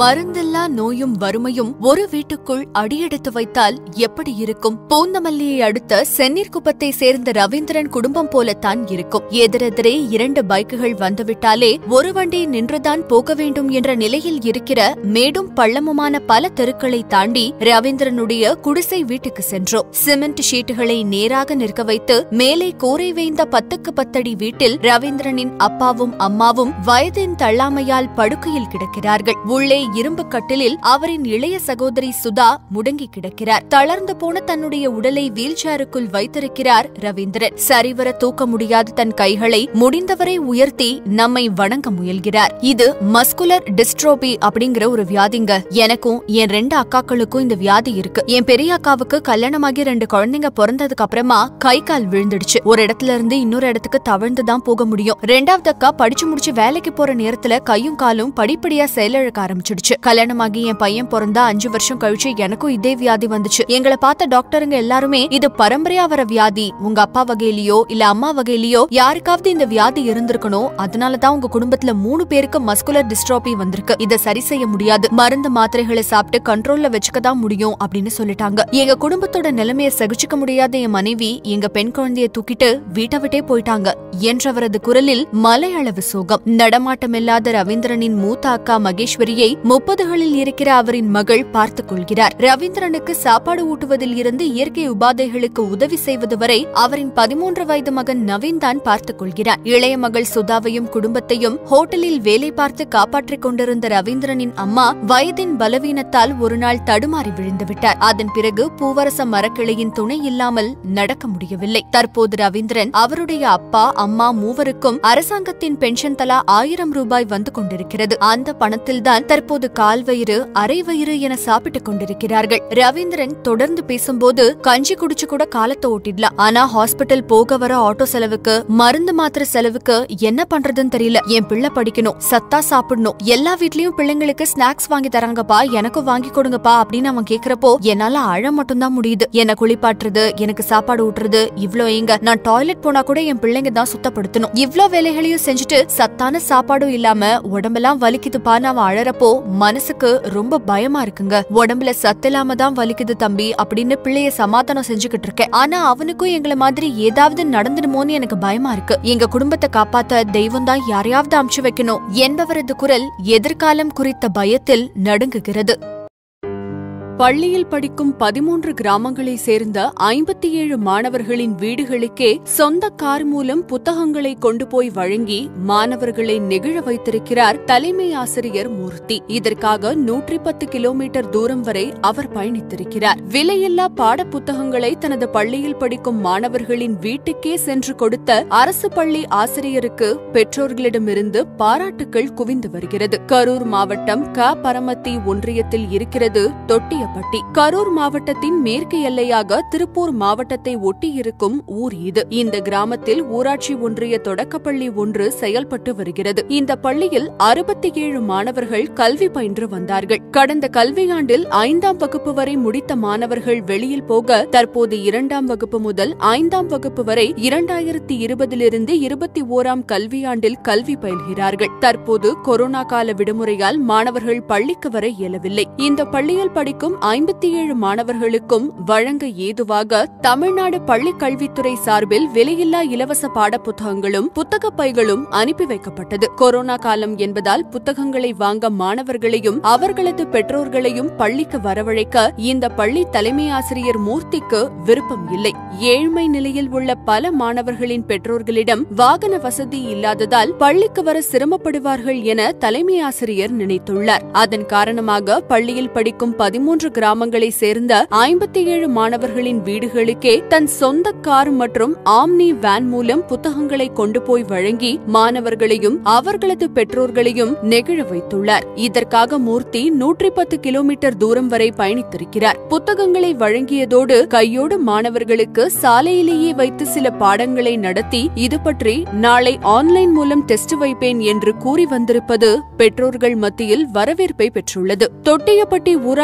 மருந்தில்லா நோயும் வறுமையும் ஒரு வீட்டுக்குள் அடியெடுத்து வைத்தால் எப்படி இருக்கும் பூந்தமல்லியை அடுத்த செந்நீர்குப்பத்தை சேர்ந்த ரவீந்திரன் குடும்பம் போலத்தான் இருக்கும் எதிரெதிரே இரண்டு பைக்குகள் வந்துவிட்டாலே ஒரு வண்டி நின்றுதான் போக வேண்டும் என்ற நிலையில் இருக்கிற மேடும் பள்ளமுமான பல தெருக்களை தாண்டி ரவீந்திரனுடைய குடிசை வீட்டுக்கு சென்றோம் சிமெண்ட் ஷீட்டுகளை நேராக நிற்க வைத்து மேலே கூரை வேய்ந்த பத்துக்கு பத்தடி வீட்டில் ரவீந்திரனின் அப்பாவும் அம்மாவும் வயதின் தள்ளாமையால் படுக்கையில் கிடக்கிறார்கள் உள்ளே இரும்பு கட்டிலில் அவரின் இளைய சகோதரி சுதா முடங்கி கிடக்கிறார் தளர்ந்து போன தன்னுடைய உடலை வீல் சேருக்குள் வைத்திருக்கிறார் ரவீந்திரன் சரிவர தூக்க முடியாத தன் கைகளை முடிந்தவரை உயர்த்தி நம்மை வணங்க முயல்கிறார் இது மஸ்குலர் டிஸ்ட்ரோபி அப்படிங்கிற ஒரு வியாதிங்க எனக்கும் என் ரெண்டு அக்காக்களுக்கும் இந்த வியாதி இருக்கு என் பெரிய அக்காவுக்கு கல்யாணமாகி ரெண்டு குழந்தைங்க பிறந்ததுக்கு அப்புறமா கை கால் விழுந்துடுச்சு ஒரு இடத்துல இருந்து இன்னொரு இடத்துக்கு தவழ்ந்து தான் போக முடியும் ரெண்டாவது அக்கா படிச்சு முடிச்சு வேலைக்கு போற நேரத்துல கையும் காலும் படிப்படியா செயலிழக்க ஆரம்பிச்சிடுச்சு கல்யாணமாகி என் பையன் பிறந்தா அஞ்சு வருஷம் கழிச்சு எனக்கும் இதே வியாதி வந்துச்சு எங்களை பார்த்த டாக்டருங்க எல்லாருமே இது பரம்பரையா வர வியாதி உங்க அப்பா வகையிலயோ இல்ல அம்மா வகையிலயோ யாருக்காவது இந்த வியாதி இருந்திருக்கணும் அதனாலதான் உங்க குடும்பத்துல மூணு பேருக்கு மஸ்குலர் டிஸ்ட்ரோபி வந்திருக்கு இத சரி செய்ய முடியாது மருந்து மாத்திரைகளை சாப்பிட்டு கண்ட்ரோல்ல வச்சுக்க தான் முடியும் அப்படின்னு சொல்லிட்டாங்க எங்க குடும்பத்தோட நிலைமைய சகிச்சுக்க முடியாத என் மனைவி எங்க பெண் குழந்தைய தூக்கிட்டு வீட்டை விட்டே போயிட்டாங்க என்றவரது குரலில் மலையளவு சோகம் நடமாட்டமில்லாத ரவீந்திரனின் மூத்த அக்கா மகேஸ்வரியை முப்பதுகளில் இருக்கிற அவரின் மகள் பார்த்துக் கொள்கிறார் ரவீந்திரனுக்கு சாப்பாடு ஊட்டுவதில் இருந்து இயற்கை உபாதைகளுக்கு உதவி செய்வது வரை அவரின் பதிமூன்று வயது மகன் நவீன் தான் பார்த்துக் கொள்கிறார் இளைய மகள் சுதாவையும் குடும்பத்தையும் ஹோட்டலில் வேலை பார்த்து காப்பாற்றிக் கொண்டிருந்த ரவீந்திரனின் அம்மா வயதின் பலவீனத்தால் ஒரு நாள் தடுமாறி விழுந்து விட்டார் அதன் பிறகு பூவரச மரக்கிளையின் துணை இல்லாமல் நடக்க முடியவில்லை தற்போது ரவீந்திரன் அவருடைய அப்பா அம்மா மூவருக்கும் அரசாங்கத்தின் பென்ஷன் தலா ஆயிரம் ரூபாய் வந்து கொண்டிருக்கிறது அந்த பணத்தில்தான் தற்போது கால் வயிறு அரை வயிறு என சாப்பிட்டுக் கொண்டிருக்கிறார்கள் ரவீந்திரன் தொடர்ந்து பேசும்போது கஞ்சி குடிச்சு கூட காலத்தை ஓட்டிடலாம் ஆனா ஹாஸ்பிட்டல் போக வர ஆட்டோ செலவுக்கு மருந்து மாத்திரை செலவுக்கு என்ன பண்றதுன்னு தெரியல என் பிள்ளை படிக்கணும் சத்தா சாப்பிடணும் எல்லா வீட்லயும் பிள்ளைங்களுக்கு ஸ்நாக்ஸ் வாங்கி தராங்கப்பா எனக்கும் வாங்கி கொடுங்கப்பா அப்படின்னு அவன் கேக்குறப்போ என்னால அழ மட்டும்தான் முடியுது என்ன குளிப்பாட்டுறது எனக்கு சாப்பாடு ஊட்டுறது இவ்ளோ எங்க நான் டாய்லெட் போனா கூட என் பிள்ளைங்க தான் சுத்தப்படுத்தணும் இவ்ளோ வேலைகளையும் செஞ்சுட்டு சத்தான சாப்பாடும் இல்லாம உடம்பெல்லாம் வலிக்குதுப்பான்னு அவன் அழறப்போ மனசுக்கு ரொம்ப பயமா இருக்குங்க உடம்புல சத்து இல்லாம தான் வலிக்குது தம்பி அப்படின்னு பிள்ளைய சமாதானம் செஞ்சுக்கிட்டு இருக்கேன் ஆனா அவனுக்கும் எங்களை மாதிரி ஏதாவது நடந்துடுமோன்னு எனக்கு பயமா இருக்கு எங்க குடும்பத்தை காப்பாத்த தெய்வம் தான் யாரையாவது அமுச்சு வைக்கணும் என்பவரது குரல் எதிர்காலம் குறித்த பயத்தில் நடுங்குகிறது பள்ளியில் படிக்கும் பதிமூன்று கிராமங்களை சேர்ந்த ஐம்பத்தி ஏழு மாணவர்களின் வீடுகளுக்கே சொந்த கார் மூலம் புத்தகங்களை கொண்டு போய் வழங்கி மாணவர்களை நெகிழ வைத்திருக்கிறார் தலைமை ஆசிரியர் மூர்த்தி இதற்காக நூற்றி பத்து கிலோமீட்டர் தூரம் வரை அவர் பயணித்திருக்கிறார் விலையில்லா பாட புத்தகங்களை தனது பள்ளியில் படிக்கும் மாணவர்களின் வீட்டுக்கே சென்று கொடுத்த அரசு பள்ளி ஆசிரியருக்கு பெற்றோர்களிடமிருந்து பாராட்டுக்கள் குவிந்து வருகிறது கரூர் மாவட்டம் க பரமத்தி ஒன்றியத்தில் இருக்கிறது தொட்டிய பட்டி கரூர் மாவட்டத்தின் மேற்கு எல்லையாக திருப்பூர் மாவட்டத்தை ஒட்டியிருக்கும் ஊர் இது இந்த கிராமத்தில் ஊராட்சி ஒன்றிய தொடக்கப்பள்ளி ஒன்று செயல்பட்டு வருகிறது இந்த பள்ளியில் அறுபத்தி ஏழு மாணவர்கள் கல்வி பயின்று வந்தார்கள் கடந்த கல்வியாண்டில் ஐந்தாம் வகுப்பு வரை முடித்த மாணவர்கள் வெளியில் போக தற்போது இரண்டாம் வகுப்பு முதல் ஐந்தாம் வகுப்பு வரை இரண்டாயிரத்தி இருபதிலிருந்து இருபத்தி ஓராம் கல்வியாண்டில் கல்வி பயில்கிறார்கள் தற்போது கொரோனா கால விடுமுறையால் மாணவர்கள் பள்ளிக்கு வர இயலவில்லை இந்த பள்ளியில் படிக்கும் ஐம்பத்தி ஏழு மாணவர்களுக்கும் வழங்க ஏதுவாக தமிழ்நாடு பள்ளிக் கல்வித்துறை சார்பில் விலையில்லா இலவச பாடப்புத்தகங்களும் புத்தக பைகளும் அனுப்பி வைக்கப்பட்டது கொரோனா காலம் என்பதால் புத்தகங்களை வாங்க மாணவர்களையும் அவர்களது பெற்றோர்களையும் பள்ளிக்கு வரவழைக்க இந்த பள்ளி தலைமை ஆசிரியர் மூர்த்திக்கு விருப்பம் இல்லை ஏழ்மை நிலையில் உள்ள பல மாணவர்களின் பெற்றோர்களிடம் வாகன வசதி இல்லாததால் பள்ளிக்கு வர சிரமப்படுவார்கள் என தலைமை ஆசிரியர் நினைத்துள்ளார் அதன் காரணமாக பள்ளியில் படிக்கும் பதிமூன்று கிராமங்களை சேர்ந்த ஐம்பத்தி ஏழு மாணவர்களின் வீடுகளுக்கே தன் சொந்த கார் மற்றும் ஆம்னி வேன் மூலம் புத்தகங்களை கொண்டு போய் வழங்கி மாணவர்களையும் அவர்களது பெற்றோர்களையும் நெகிழ வைத்துள்ளார் இதற்காக மூர்த்தி நூற்றி பத்து கிலோமீட்டர் தூரம் வரை பயணித்திருக்கிறார் புத்தகங்களை வழங்கியதோடு கையோடு மாணவர்களுக்கு சாலையிலேயே வைத்து சில பாடங்களை நடத்தி இது பற்றி நாளை ஆன்லைன் மூலம் டெஸ்ட் வைப்பேன் என்று கூறி வந்திருப்பது பெற்றோர்கள் மத்தியில் வரவேற்பை பெற்றுள்ளது தொட்டியப்பட்டி ஊராட்சி ஒன்றிய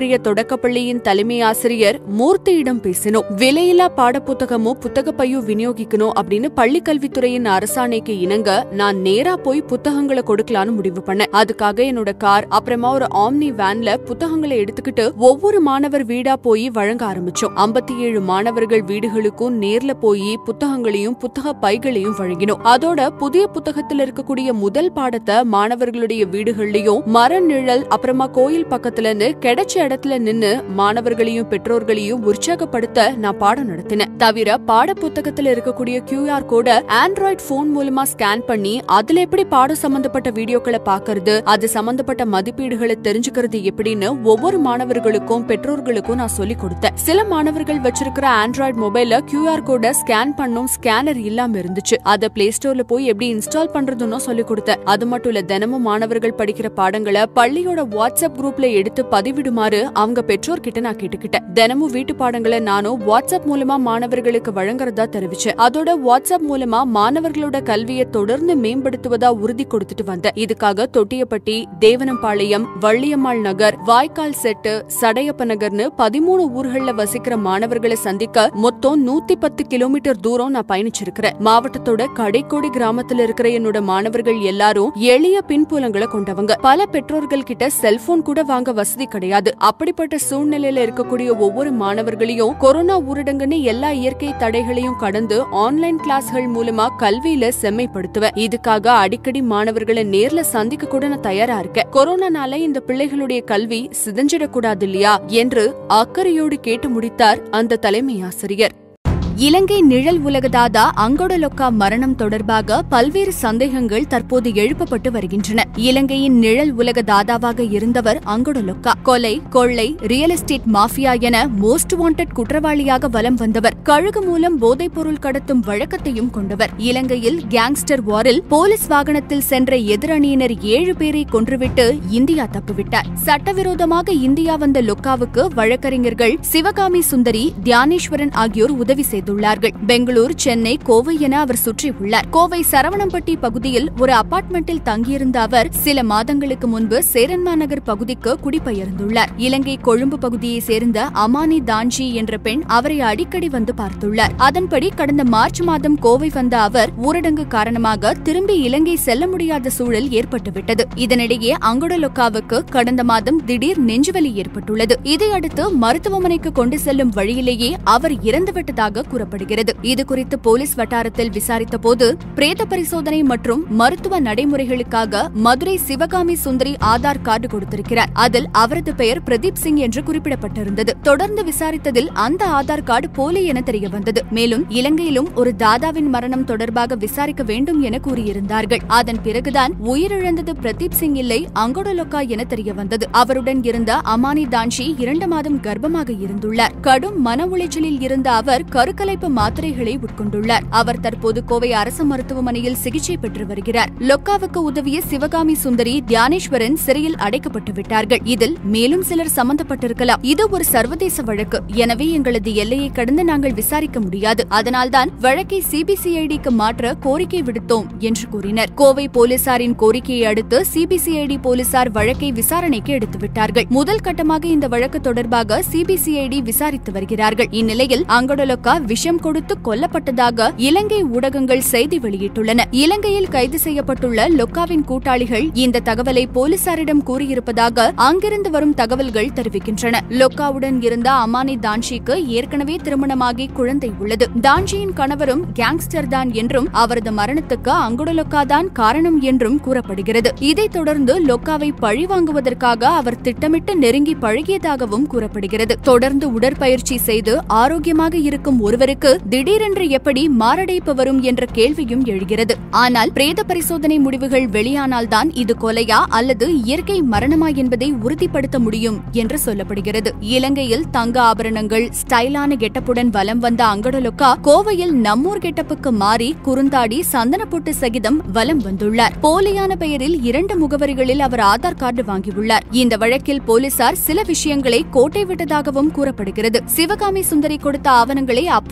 ஒன்றிய தொடக்கப்பள்ளியின் தலைமை ஆசிரியர் மூர்த்தியிடம் பேசினோம் விலையில்லா பாடப்புத்தகமும் புத்தக பையும் விநியோகிக்கணும் அப்படின்னு பள்ளிக்கல்வித்துறையின் அரசாணைக்கு இணங்க நான் நேரா போய் புத்தகங்களை கொடுக்கலான்னு முடிவு பண்ணேன் அதுக்காக என்னோட கார் அப்புறமா ஒரு ஆம்னி வேன்ல புத்தகங்களை எடுத்துக்கிட்டு ஒவ்வொரு மாணவர் வீடா போய் வழங்க ஆரம்பிச்சோம் ஐம்பத்தி ஏழு மாணவர்கள் வீடுகளுக்கும் நேர்ல போய் புத்தகங்களையும் புத்தக பைகளையும் வழங்கினோம் அதோட புதிய புத்தகத்துல இருக்கக்கூடிய முதல் பாடத்தை மாணவர்களுடைய வீடுகள்லயும் மர நிழல் அப்புறமா கோயில் பக்கத்துலன்னு கிடைச்ச இடத்துல நின்னு மாணவர்களையும் பெற்றோர்களையும் உற்சாகப்படுத்த நான் பாடம் நடத்தினேன் தவிர பாட புத்தகத்துல இருக்கக்கூடிய கியூஆர் கோட ஆண்ட்ராய்ட் போன் மூலமா ஸ்கேன் பண்ணி அதுல எப்படி பாடம் சம்பந்தப்பட்ட வீடியோக்களை பாக்குறது அது சம்பந்தப்பட்ட மதிப்பீடுகளை தெரிஞ்சுக்கிறது எப்படின்னு ஒவ்வொரு மாணவர்களுக்கும் பெற்றோர்களுக்கும் நான் சொல்லி கொடுத்தேன் சில மாணவர்கள் வச்சிருக்கிற ஆண்ட்ராய்டு மொபைல்ல கியூஆர் கோட ஸ்கேன் பண்ணும் ஸ்கேனர் இல்லாம இருந்துச்சு அத பிளே ஸ்டோர்ல போய் எப்படி இன்ஸ்டால் பண்றதுன்னு சொல்லி கொடுத்தேன் அது மட்டும் இல்ல தினமும் மாணவர்கள் படிக்கிற பாடங்களை பள்ளியோட வாட்ஸ்அப் குரூப்ல எடுத்து பதிவிடுமாறு அவங்க பெற்றோர் கிட்ட நான் கேட்டுக்கிட்டேன் தினமும் வீட்டு பாடங்களை நானும் வாட்ஸ்அப் மூலமா மாணவர்களுக்கு வழங்குறதா தெரிவிச்சேன் அதோட வாட்ஸ்அப் மூலமா மாணவர்களோட கல்வியை தொடர்ந்து மேம்படுத்துவதா உறுதி கொடுத்துட்டு வந்தேன் இதுக்காக தொட்டியப்பட்டி தேவனம்பாளையம் வள்ளியம்மாள் நகர் வாய்க்கால் செட்டு சடையப்ப நகர்னு பதிமூணு ஊர்கள்ல வசிக்கிற மாணவர்களை சந்திக்க மொத்தம் நூத்தி பத்து கிலோமீட்டர் தூரம் நான் பயணிச்சிருக்கிறேன் மாவட்டத்தோட கடைக்கோடி கிராமத்துல இருக்கிற என்னோட மாணவர்கள் எல்லாரும் எளிய பின்புலங்களை கொண்டவங்க பல பெற்றோர்கள் கிட்ட செல்போன் கூட வாங்க வசதி கிடையாது அப்படிப்பட்ட சூழ்நிலையில இருக்கக்கூடிய ஒவ்வொரு மாணவர்களையும் கொரோனா ஊரடங்குன்னு எல்லா இயற்கை தடைகளையும் கடந்து ஆன்லைன் கிளாஸ்கள் மூலமா கல்வியில செம்மைப்படுத்துவேன் இதுக்காக அடிக்கடி மாணவர்களை நேர்ல சந்திக்க கூட நான் தயாரா இருக்கேன் கொரோனானால இந்த பிள்ளைகளுடைய கல்வி சிதஞ்சிடக்கூடாது இல்லையா என்று அக்கறையோடு கேட்டு முடித்தார் அந்த தலைமை ஆசிரியர் இலங்கை நிழல் உலகதாதா அங்கொடலொக்கா மரணம் தொடர்பாக பல்வேறு சந்தேகங்கள் தற்போது எழுப்பப்பட்டு வருகின்றன இலங்கையின் நிழல் உலக தாதாவாக இருந்தவர் அங்கொடலொக்கா கொலை கொள்ளை ரியல் எஸ்டேட் மாஃபியா என மோஸ்ட் வாண்டட் குற்றவாளியாக வலம் வந்தவர் கழுகு மூலம் போதைப்பொருள் கடத்தும் வழக்கத்தையும் கொண்டவர் இலங்கையில் கேங்ஸ்டர் வாரில் போலீஸ் வாகனத்தில் சென்ற எதிரணியினர் ஏழு பேரை கொன்றுவிட்டு இந்தியா தப்புவிட்டார் சட்டவிரோதமாக இந்தியா வந்த லொக்காவுக்கு வழக்கறிஞர்கள் சிவகாமி சுந்தரி தியானேஸ்வரன் ஆகியோர் உதவி செய்தனர் செய்துள்ளார்கள் பெங்களூர் சென்னை கோவை என அவர் சுற்றியுள்ளார் கோவை சரவணம்பட்டி பகுதியில் ஒரு அபார்ட்மெண்டில் தங்கியிருந்த அவர் சில மாதங்களுக்கு முன்பு சேரன்மா நகர் பகுதிக்கு குடிபெயர்ந்துள்ளார் இலங்கை கொழும்பு பகுதியை சேர்ந்த அமானி தான்ஜி என்ற பெண் அவரை அடிக்கடி வந்து பார்த்துள்ளார் அதன்படி கடந்த மார்ச் மாதம் கோவை வந்த அவர் ஊரடங்கு காரணமாக திரும்பி இலங்கை செல்ல முடியாத சூழல் ஏற்பட்டுவிட்டது இதனிடையே அங்குடலொக்காவுக்கு கடந்த மாதம் திடீர் நெஞ்சுவலி ஏற்பட்டுள்ளது இதையடுத்து மருத்துவமனைக்கு கொண்டு செல்லும் வழியிலேயே அவர் இறந்துவிட்டதாக கூறப்படுகிறது இது குறித்து போலீஸ் வட்டாரத்தில் விசாரித்த போது பிரேத பரிசோதனை மற்றும் மருத்துவ நடைமுறைகளுக்காக மதுரை சிவகாமி சுந்தரி ஆதார் கார்டு கொடுத்திருக்கிறார் அதில் அவரது பெயர் பிரதீப் சிங் என்று குறிப்பிடப்பட்டிருந்தது தொடர்ந்து விசாரித்ததில் அந்த ஆதார் கார்டு போலி என தெரிய வந்தது மேலும் இலங்கையிலும் ஒரு தாதாவின் மரணம் தொடர்பாக விசாரிக்க வேண்டும் என கூறியிருந்தார்கள் அதன் பிறகுதான் உயிரிழந்தது பிரதீப் சிங் இல்லை அங்கோடலொக்கா என தெரிய வந்தது அவருடன் இருந்த அமானி தான்ஷி இரண்டு மாதம் கர்ப்பமாக இருந்துள்ளார் கடும் மன உளைச்சலில் இருந்த அவர் கருக்கலைப்பு மாத்திரைகளை உட்கொண்டுள்ளார் அவர் தற்போது கோவை அரசு மருத்துவமனையில் சிகிச்சை பெற்று வருகிறார் லொக்காவுக்கு உதவிய சிவகாமி சுந்தரி தியானேஸ்வரன் சிறையில் அடைக்கப்பட்டு விட்டார்கள் இதில் மேலும் சிலர் சம்பந்தப்பட்டிருக்கலாம் இது ஒரு சர்வதேச வழக்கு எனவே எங்களது எல்லையை கடந்து நாங்கள் விசாரிக்க முடியாது அதனால்தான் வழக்கை சிபிசிஐடிக்கு மாற்ற கோரிக்கை விடுத்தோம் என்று கூறினர் கோவை போலீசாரின் கோரிக்கையை அடுத்து சிபிசிஐடி போலீசார் வழக்கை விசாரணைக்கு எடுத்துவிட்டார்கள் முதல் கட்டமாக இந்த வழக்கு தொடர்பாக சிபிசிஐடி விசாரித்து வருகிறார்கள் இந்நிலையில் அங்கடலொக்கா விஷம் கொடுத்து கொல்லப்பட்டதாக இலங்கை ஊடகங்கள் செய்தி வெளியிட்டுள்ளன இலங்கையில் கைது செய்யப்பட்டுள்ள லொக்காவின் கூட்டாளிகள் இந்த தகவலை போலீசாரிடம் கூறியிருப்பதாக அங்கிருந்து வரும் தகவல்கள் தெரிவிக்கின்றன லொக்காவுடன் இருந்த அமானி தான்ஷிக்கு ஏற்கனவே திருமணமாகி குழந்தை உள்ளது தான்ஷியின் கணவரும் கேங்ஸ்டர் தான் என்றும் அவரது மரணத்துக்கு அங்குடலொக்கா தான் காரணம் என்றும் கூறப்படுகிறது இதைத் தொடர்ந்து லொக்காவை பழிவாங்குவதற்காக அவர் திட்டமிட்டு நெருங்கி பழகியதாகவும் கூறப்படுகிறது தொடர்ந்து உடற்பயிற்சி செய்து ஆரோக்கியமாக இருக்கும் ஒருவருக்கு திடீரென்று எப்படி மாரடைப்பு வரும் என்ற கேள்வியும் எழுகிறது ஆனால் பிரேத பரிசோதனை முடிவுகள் வெளியானால்தான் இது கொலையா அல்லது இயற்கை மரணமா என்பதை உறுதிப்படுத்த முடியும் என்று சொல்லப்படுகிறது இலங்கையில் தங்க ஆபரணங்கள் ஸ்டைலான கெட்டப்புடன் வலம் வந்த அங்கடலொக்கா கோவையில் நம்மூர் கெட்டப்புக்கு மாறி குறுந்தாடி சந்தனப்பொட்டு சகிதம் வலம் வந்துள்ளார் போலியான பெயரில் இரண்டு முகவரிகளில் அவர் ஆதார் கார்டு வாங்கியுள்ளார் இந்த வழக்கில் போலீசார் சில விஷயங்களை கோட்டை விட்டதாகவும் கூறப்படுகிறது சிவகாமி சுந்தரி கொடுத்த ஆவணங்களை அப்போது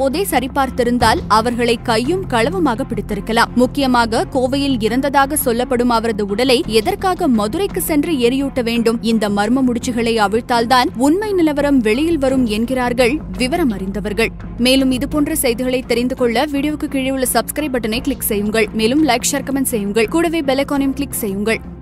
அப்போதே சரிபார்த்திருந்தால் அவர்களை கையும் களவுமாக பிடித்திருக்கலாம் முக்கியமாக கோவையில் இறந்ததாக சொல்லப்படும் அவரது உடலை எதற்காக மதுரைக்கு சென்று எரியூட்ட வேண்டும் இந்த மர்ம முடிச்சுகளை அவிழ்த்தால்தான் உண்மை நிலவரம் வெளியில் வரும் என்கிறார்கள் விவரம் அறிந்தவர்கள் மேலும் இதுபோன்ற செய்திகளை தெரிந்து கொள்ள வீடியோவுக்கு கீழே உள்ள சப்ஸ்கிரைப் பட்டனை கிளிக் செய்யுங்கள் மேலும் லைக் ஷேர் கமெண்ட் செய்யுங்கள் கூடவே பெல் ஐகானையும் கிளிக் செய்யுங்கள்